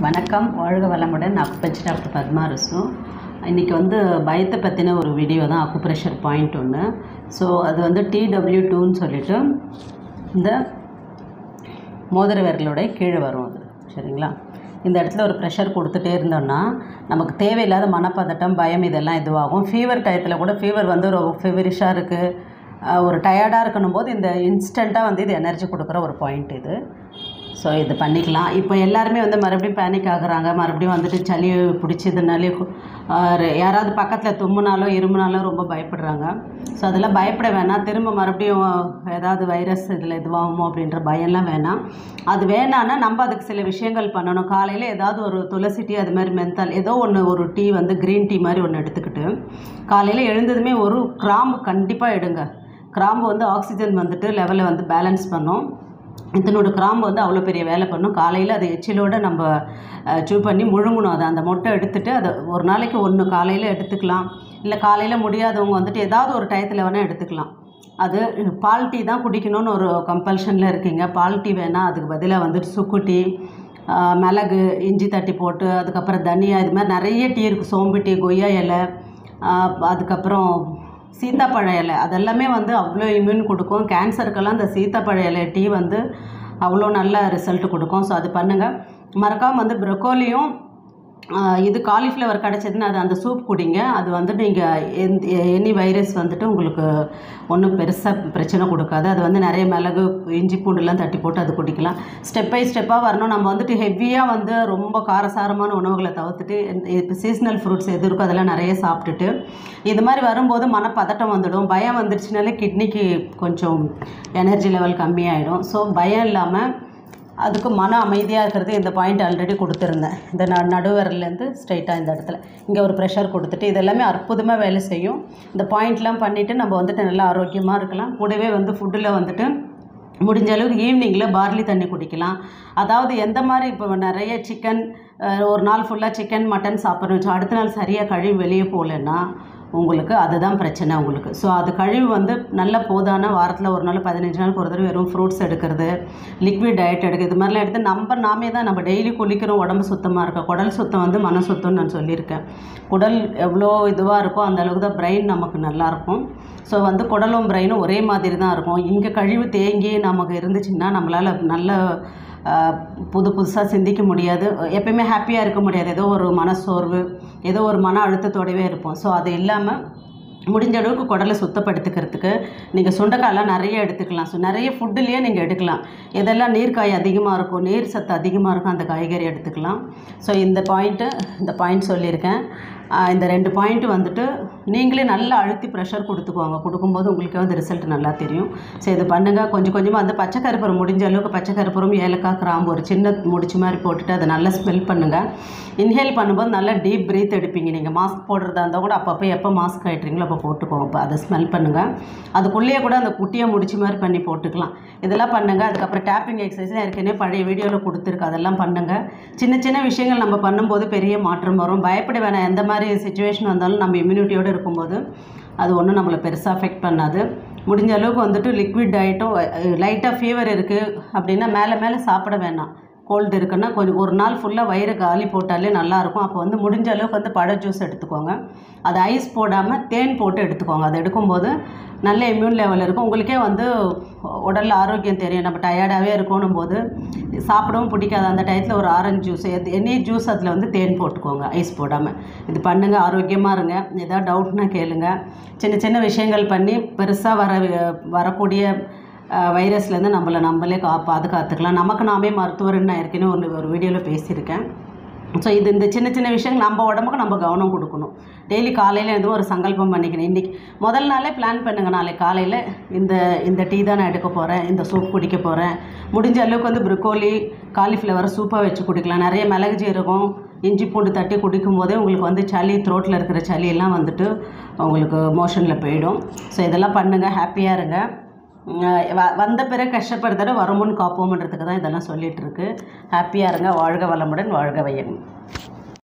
வணக்கம் வாழ்க வளமுடன் அக்குபஞ்சர் டாக்டர் பத்மா ரசு இன்றைக்கி வந்து பயத்தை பற்றின ஒரு வீடியோ தான் அக்குப்ரெஷர் பாயிண்ட் ஒன்று ஸோ அது வந்து டிடபிள்யூ டூன்னு சொல்லிட்டு இந்த மோதிர விரலோட கீழே வரும் அது சரிங்களா இந்த இடத்துல ஒரு ப்ரெஷர் கொடுத்துட்டே இருந்தோம்னா நமக்கு தேவையில்லாத மனப்பதட்டம் பயம் இதெல்லாம் இதுவாகும் ஃபீவர் டயத்தில் கூட ஃபீவர் வந்து ரொம்ப ஃபீவரிஷாக இருக்குது ஒரு டயர்டாக இருக்கணும் போது இந்த இன்ஸ்டண்ட்டாக வந்து இது எனர்ஜி கொடுக்குற ஒரு பாயிண்ட் இது ஸோ இது பண்ணிக்கலாம் இப்போ எல்லாருமே வந்து மறுபடியும் பேனிக் ஆகுறாங்க மறுபடியும் வந்துட்டு சளி பிடிச்சதுனாலே கு- ஆஹ் யாராவது பக்கத்தில் தும்முனாலோ இருமுனாலோ ரொம்ப பயப்படுறாங்க ஸோ அதெல்லாம் பயப்பட வேணாம் திரும்ப மறுபடியும் ஏதாவது வைரஸ் இதில் இதுவாகுமோ அப்படின்ற பயம்லாம் வேணாம் அது வேணான்னா நம்ம அதுக்கு சில விஷயங்கள் பண்ணணும் காலையில் ஏதாவது ஒரு துளசி டீ அது மாதிரி மென்தால் ஏதோ ஒன்று ஒரு டீ வந்து க்ரீன் டீ மாதிரி ஒன்று எடுத்துக்கிட்டு காலையில் எழுந்ததுமே ஒரு கிராம்பு கண்டிப்பாக எடுங்க கிராம்பு வந்து ஆக்சிஜன் வந்துட்டு லெவலை வந்து பேலன்ஸ் பண்ணும் இதனோட கிராம்பு வந்து அவ்வளோ பெரிய வேலை பண்ணும் காலையில் அது எச்சிலோட நம்ம சூ பண்ணி முழுங்கணும் அதை அந்த மொட்டை எடுத்துட்டு அதை ஒரு நாளைக்கு ஒன்று காலையில் எடுத்துக்கலாம் இல்லை காலையில் முடியாதவங்க வந்துட்டு ஏதாவது ஒரு டயத்தில் வேணால் எடுத்துக்கலாம் அது பால் டீ தான் குடிக்கணும்னு ஒரு கம்பல்ஷனில் இருக்கீங்க பால் டீ வேணால் அதுக்கு பதிலாக வந்துட்டு சுக்கு டீ ஆஹ் மிளகு இஞ்சி தட்டி போட்டு அதுக்கப்புறம் தனியா இது மாதிரி நிறைய டீ இருக்குது சோம்பு டீ கொய்யா இலை ஆஹ் அதுக்கப்புறம் சீத்தாப்பழ இலை அதெல்லாமே வந்து அவ்வளோ இம்யூன் கொடுக்கும் கேன்சருக்கெல்லாம் இந்த சீத்தாப்பழ இலை டீ வந்து அவ்வளோ நல்ல ரிசல்ட் கொடுக்கும் ஸோ அது பண்ணுங்கள் மறக்காமல் வந்து ப்ரொக்கோலியும் இது காலிஃப்ளவர் கிடச்சதுன்னா அது அந்த சூப் குடிங்க அது வந்து நீங்கள் எந்த எனி வைரஸ் வந்துட்டு உங்களுக்கு ஒன்றும் பெருசாக பிரச்சனை கொடுக்காது அது வந்து நிறைய மிளகு இஞ்சி பூண்டுலாம் தட்டி போட்டு அது குடிக்கலாம் ஸ்டெப் பை ஸ்டெப்பாக வரணும் நம்ம வந்துட்டு ஹெவியாக வந்து ரொம்ப காரசாரமான உணவுகளை தவிர்த்துட்டு இப்போ சீசனல் ஃப்ரூட்ஸ் எது இருக்கோ அதெல்லாம் நிறைய சாப்பிட்டுட்டு இது மாதிரி வரும்போது மனப்பதட்டம் வந்துடும் பயம் வந்துடுச்சுனாலே கிட்னிக்கு கொஞ்சம் எனர்ஜி லெவல் கம்மியாயிடும் ஸோ பயம் இல்லாமல் அதுக்கு மன அமைதியாக இருக்கிறது இந்த பாயிண்ட் ஆல்ரெடி கொடுத்துருந்தேன் இந்த ந நடுவரலேருந்து ஸ்ட்ரைட்டாக இந்த இடத்துல இங்கே ஒரு ப்ரெஷர் கொடுத்துட்டு இது எல்லாமே அற்புதமாக வேலை செய்யும் இந்த பாயிண்ட்லாம் பண்ணிவிட்டு நம்ம வந்துட்டு நல்லா ஆரோக்கியமாக இருக்கலாம் கூடவே வந்து ஃபுட்டில் வந்துட்டு முடிஞ்ச அளவுக்கு ஈவினிங்கில் பார்லி தண்ணி குடிக்கலாம் அதாவது எந்த மாதிரி இப்போ நிறைய சிக்கன் ஒரு நாள் ஃபுல்லாக சிக்கன் மட்டன் சாப்பிட்றோம் அடுத்த நாள் சரியாக கழுவி வெளியே போகலன்னா உங்களுக்கு அதுதான் பிரச்சனை உங்களுக்கு ஸோ அது கழிவு வந்து நல்ல போதான வாரத்தில் ஒரு நாள் பதினஞ்சு நாளுக்கு ஒரு தடவை வெறும் ஃப்ரூட்ஸ் எடுக்கிறது லிக்விட் டயட் எடுக்கிறது இது மாதிரிலாம் எடுத்து நம்ம நாமே தான் நம்ம டெய்லி குளிக்கிறோம் உடம்பு சுத்தமாக இருக்க குடல் சுத்தம் வந்து மன சுத்தம்னு நான் சொல்லியிருக்கேன் குடல் எவ்வளோ இதுவாக இருக்கோ அந்த அளவுக்கு தான் பிரெயின் நமக்கு நல்லாயிருக்கும் ஸோ வந்து குடலும் பிரெயினும் ஒரே மாதிரி தான் இருக்கும் இங்கே கழிவு தேங்கி நமக்கு இருந்துச்சுன்னா நம்மளால் நல்ல ஆஹ், புது புதுசாக சிந்திக்க முடியாது எப்பயுமே ஹாப்பியாக இருக்க முடியாது ஏதோ ஒரு மனசோர்வு ஏதோ ஒரு மன அழுத்தத்தோடவே இருப்போம் ஸோ அது இல்லாமல் முடிஞ்ச அளவுக்கு குடலை சுத்தப்படுத்திக்கிறதுக்கு நீங்கள் சுண்டைக்காயெல்லாம் நிறைய எடுத்துக்கலாம் ஸோ நிறைய ஃபுட்டுலேயே நீங்கள் எடுக்கலாம் எதெல்லாம் நீர்க்காய் அதிகமாக இருக்கும் நீர் சத்து அதிகமாக இருக்கும் அந்த காய்கறி எடுத்துக்கலாம் ஸோ இந்த பாயிண்ட்டு இந்த பாயிண்ட் சொல்லியிருக்கேன் ஆஹ் இந்த ரெண்டு பாயிண்ட் வந்துட்டு நீங்களே நல்லா அழுத்தி ப்ரெஷர் கொடுத்துக்கோங்க கொடுக்கும்போது உங்களுக்கு வந்து ரிசல்ட் நல்லா தெரியும் ஸோ இது பண்ணுங்கள் கொஞ்சம் கொஞ்சமாக அந்த பச்சை கருப்பூரம் முடிஞ்ச அளவுக்கு பச்சை கருப்பூரம் ஏலக்காய் கிராம்பு ஒரு சின்ன முடிச்சு மாதிரி போட்டுட்டு அதை நல்லா ஸ்மெல் பண்ணுங்கள் இன்ஹேல் பண்ணும்போது நல்லா டீப் பிரீத் எடுப்பீங்க நீங்கள் மாஸ்க் போடுறதா இருந்தால் கூட அப்பப்போ எப்போ மாஸ்க் ஆகிட்றீங்களோ அப்போ போட்டுக்கோங்க அப்போ அதை ஸ்மெல் பண்ணுங்கள் அதுக்குள்ளேயே கூட அந்த குட்டியை முடிச்சு மாதிரி பண்ணி போட்டுக்கலாம் இதெல்லாம் பண்ணுங்கள் அதுக்கப்புறம் டேப்பிங் எக்ஸசைஸ் ஏற்கனவே பழைய வீடியோவில் கொடுத்துருக்கு அதெல்லாம் பண்ணுங்கள் சின்ன சின்ன விஷயங்கள் நம்ம பண்ணும்போது பெரிய மாற்றம் வரும் பயப்பட வேணாம் எந்த மாதிரி சுச்சுவேஷன் வந்தாலும் நம்ம இம்யூனிட்டியோடு இருக்கும்போது அது ஒன்றும் நம்மளை பெருசாக அஃபெக்ட் பண்ணாது முடிஞ்ச அளவுக்கு வந்துட்டு லிக்விட் டயட்டும் லைட்டாக ஃபீவர் இருக்குது அப்படின்னா மேலே மேலே சாப்பிட வேணாம் கோல்டு இருக்குன்னா கொஞ்சம் ஒரு நாள் ஃபுல்லாக வயிறு காலி போட்டாலே நல்லாயிருக்கும் அப்போ வந்து முடிஞ்ச அளவுக்கு வந்து பழ ஜூஸ் எடுத்துக்கோங்க அது ஐஸ் போடாமல் தேன் போட்டு எடுத்துக்கோங்க அது எடுக்கும்போது நல்ல இம்யூன் லெவல் இருக்கும் உங்களுக்கே வந்து உடலில் ஆரோக்கியம் தெரியும் நம்ம டயர்டாகவே இருக்கணும் போது சாப்பிடவும் பிடிக்காது அந்த டயத்தில் ஒரு ஆரஞ்சு ஜூஸ் எது எனி ஜூஸ் அதில் வந்து தேன் போட்டுக்கோங்க ஐஸ் போடாமல் இது பண்ணுங்கள் ஆரோக்கியமாக இருங்க ஏதாவது டவுட்னா கேளுங்க சின்ன சின்ன விஷயங்கள் பண்ணி பெருசாக வர வரக்கூடிய அஹ் வைரஸ்லேருந்து நம்மளை நம்மளே கா பாதுகாத்துக்கலாம் நமக்கு நாமே மருத்துவர்னு நான் ஏற்கனவே ஒரு ஒரு வீடியோவில் பேசியிருக்கேன் ஸோ இது இந்த சின்ன சின்ன விஷயங்கள் நம்ம உடம்புக்கு நம்ம கவனம் கொடுக்கணும் டெய்லி காலையில் எதுவும் ஒரு சங்கல்பம் பண்ணிக்கணும் இன்றைக்கி முதல் நாளே பிளான் பண்ணுங்கள் நாளைக்கு காலையில் இந்த இந்த டீ தான் நான் எடுக்க போகிறேன் இந்த சூப் குடிக்க போகிறேன் முடிஞ்ச அளவுக்கு வந்து ப்ரொக்கோலி காலிஃப்ளவரை சூப்பாக வச்சு குடிக்கலாம் நிறைய மிளகு ஜீரகம் இஞ்சி பூண்டு தட்டி குடிக்கும் போதே உங்களுக்கு வந்து சளி த்ரோட்டில் இருக்கிற சளி எல்லாம் வந்துட்டு உங்களுக்கு மோஷனில் போயிடும் ஸோ இதெல்லாம் பண்ணுங்கள் ஹாப்பியாக இருங்க அஹ் வ- வந்த பிறகு கஷ்டப்படுறத வருமுன் காப்போம்ன்றதுக்கு தான் இதெல்லாம் சொல்லிட்டு இருக்கு ஹாப்பியாக இருங்க வாழ்க வளமுடன் வாழ்க வையகம்